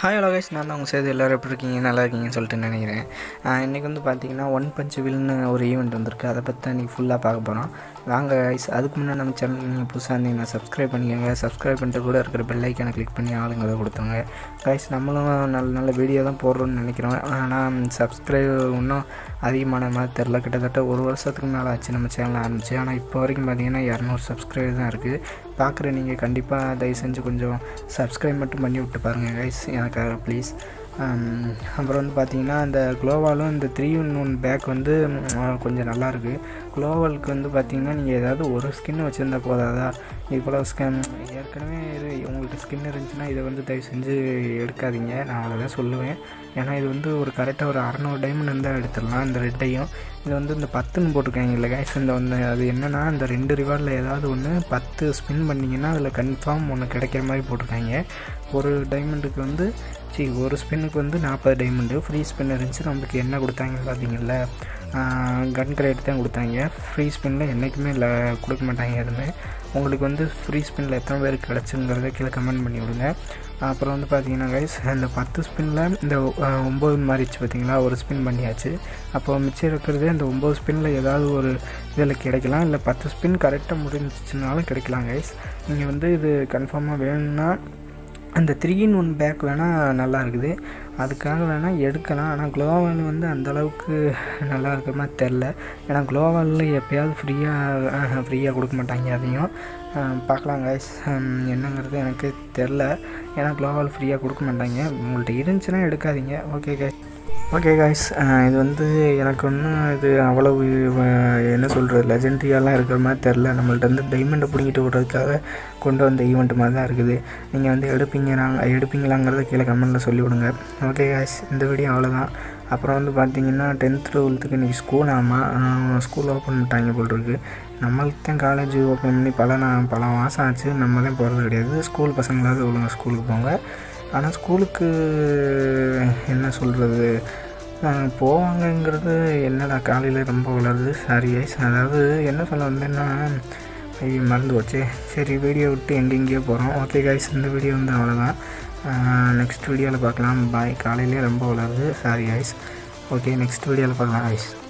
hi hello guys நான் தான் உங்கள் சேர்த்து எல்லோரும் எப்படி இருக்கீங்க நல்லா இருக்கீங்கன்னு சொல்லிட்டு நினைக்கிறேன் இன்றைக்கி வந்து பார்த்தீங்கன்னா ஒன் பஞ்ச் வில்னு ஒரு ஈவெண்ட் வந்திருக்கு அதை பற்றி தான் இன்றைக்கி ஃபுல்லாக பார்க்க போகிறோம் வாங்க கைஸ் அதுக்கு முன்னாடி நம்ம சேனல் நீங்கள் புதுசாக இருந்தீங்கன்னா சப்ஸ்கிரைப் பண்ணிக்கோங்க சப்ஸ்கிரைப் பண்ணிட்டு கூட இருக்கிற பெல் ஐக்கானை கிளிக் பண்ணி ஆளுங்களை கொடுத்துருங்க கைஸ் நம்மளும் நல்ல நல்ல வீடியோ தான் போடுறோம்னு நினைக்கிறோம் ஆனால் சப்ஸ்கிரைப் இன்னும் அதிகமான மாதிரி தெரில கிட்டத்தட்ட ஒரு வருஷத்துக்கு மேலே ஆச்சு நம்ம சேனல் ஆரம்பிச்சு ஆனால் இப்போ வரைக்கும் பார்த்தீங்கன்னா இரநூறு சப்ஸ்கிரைபர் தான் இருக்குது பார்க்குற நீங்கள் கண்டிப்பாக தயவு செஞ்சு கொஞ்சம் சப்ஸ்கிரைப் மட்டும் பண்ணி விட்டு பாருங்கள் கைஸ் எனக்காக ப்ளீஸ் அப்புறம் வந்து பார்த்தீங்கன்னா இந்த குளோவாலும் இந்த த்ரீ ஒன் ஒன் பேக் வந்து ம், கொஞ்சம் நல்லாயிருக்கு குளோவலுக்கு வந்து பார்த்தீங்கன்னா நீங்கள் ஏதாவது ஒரு ஸ்கின் வச்சுருந்தா போதாதா இவ்வளோ ஸ்கின் ஏற்கனவே இது உங்கள்கிட்ட ஸ்கின் இருந்துச்சுன்னா இதை வந்து தயவு செஞ்சு எடுக்காதீங்க நான் அவ்வளோதான் சொல்லுவேன் ஏன்னா இது வந்து ஒரு கரெக்டாக ஒரு அறநூறு டைமண்ட் இருந்தால் எடுத்துடலாம் இந்த ரெட்டையும் இது வந்து இந்த பத்துன்னு போட்டிருக்காங்க இல்லை கைஸ் இந்த ஒன்று அது என்னென்னா இந்த ரெண்டு ரிவார்டில் ஏதாவது ஒன்று பத்து ஸ்பின் பண்ணிங்கன்னா அதில் கன்ஃபார்ம் ஒன்று கிடைக்கிற மாதிரி போட்டிருக்காங்க ஒரு டைமண்டுக்கு வந்து சி ஒரு ஸ்பின்னுக்கு வந்து நாற்பது டைமண்டு ஃப்ரீ ஸ்பின் இருந்துச்சு நம்மளுக்கு என்ன கொடுத்தாங்கன்னு பார்த்தீங்கல்ல கன் கிரேட் தான் கொடுத்தாங்க ஃப்ரீ ஸ்பின்னில் என்றைக்குமே இல்லை கொடுக்க மாட்டாங்க எதுவுமே உங்களுக்கு வந்து ஃப்ரீ ஸ்பின்னில் எத்தனை பேருக்கு கிடச்சுங்கிறத கீழே கமெண்ட் பண்ணி விடுங்க அப்புறம் வந்து பார்த்தீங்கன்னா கைஸ் இந்த பத்து ஸ்பின்னில் இந்த அஹ், ஒம்பது மாறிச்சு பார்த்தீங்களா ஒரு ஸ்பின் பண்ணியாச்சு அப்போ மிச்சம் இருக்கிறது இந்த ஒம்பது ஸ்பின்னில் ஏதாவது ஒரு இதில் கிடைக்கலாம் இல்லை பத்து ஸ்பின் கரெக்டாக முடிஞ்சிச்சுனாலும் கிடைக்கலாம் கைஸ் நீங்கள் வந்து இது கன்ஃபார்மாக வேணும்னா அந்த த்ரீ இன் ஒன் பேக் வேணால் நல்லா இருக்குது அதுக்காக வேணால் எடுக்கலாம் ஆனால் குளோவால் வந்து அந்த அளவுக்கு நல்லா இருக்கிற மாதிரி தெரில ஏன்னா குளோவாலில் எப்போயாவது ஃப்ரீயாக ஃப்ரீயாக கொடுக்க மாட்டாங்க அதையும் அஹ், பார்க்கலாம் கைஸ் என்னங்கிறது எனக்கு தெரில ஏன்னா குளோவால் ஃப்ரீயாக கொடுக்க மாட்டாங்க உங்கள்கிட்ட இருந்துச்சுன்னா எடுக்காதீங்க ஓகே கைஸ் ஓகே காய்ஸ் இது வந்து எனக்கு ஒன்றும் இது அவ்வளவு அஹ், என்ன சொல்கிறது லெஜெண்ட்ரியாலாம் இருக்கிற மாதிரி தெரில நம்மள்ட்ட வந்து டைமண்டை பிடிங்கிட்டு விடுறதுக்காக கொண்டு வந்த ஈவெண்ட் மாதிரி தான் இருக்குது நீங்கள் வந்து எடுப்பீங்க எடுப்பீங்களாங்கிறத கீழே கமெண்ட்டில் சொல்லி விடுங்க ஓகே காய்ஸ் இந்த வீடியோ அவ்வளோதான் அப்புறம் வந்து பார்த்தீங்கன்னா டென்த் டுவெல்த்துக்கு இன்றைக்கி ஸ்கூல் ஆமாம் ஸ்கூல் ஓப்பன் பண்ணிட்டாங்க போல் இருக்கு நம்மளுக்கு தான் காலேஜ் ஓப்பன் பண்ணி பல நான் பல மாதம் ஆச்சு நம்ம தான் போகிறது கிடையாது ஸ்கூல் பசங்களாவது ஒழுங்காக ஸ்கூலுக்கு போங்க ஆனால் ஸ்கூலுக்கு என்ன சொல்கிறது போவாங்கங்கிறது என்னடா காலையில் ரொம்ப வளருது சாரி ஐஸ் அதாவது என்ன சொல்ல வந்தேன்னா ஐயோ மறந்து போச்சு சரி வீடியோ விட்டு எங்கெங்கேயோ போகிறோம் ஓகே கைஸ் இந்த வீடியோ வந்து அவ்வளோதான் நெக்ஸ்ட் வீடியோவில் பார்க்கலாம் பாய் காலையிலே ரொம்ப வளருது சாரி ஐஸ் ஓகே நெக்ஸ்ட் வீடியோவில் பார்க்கலாம் ஐஸ்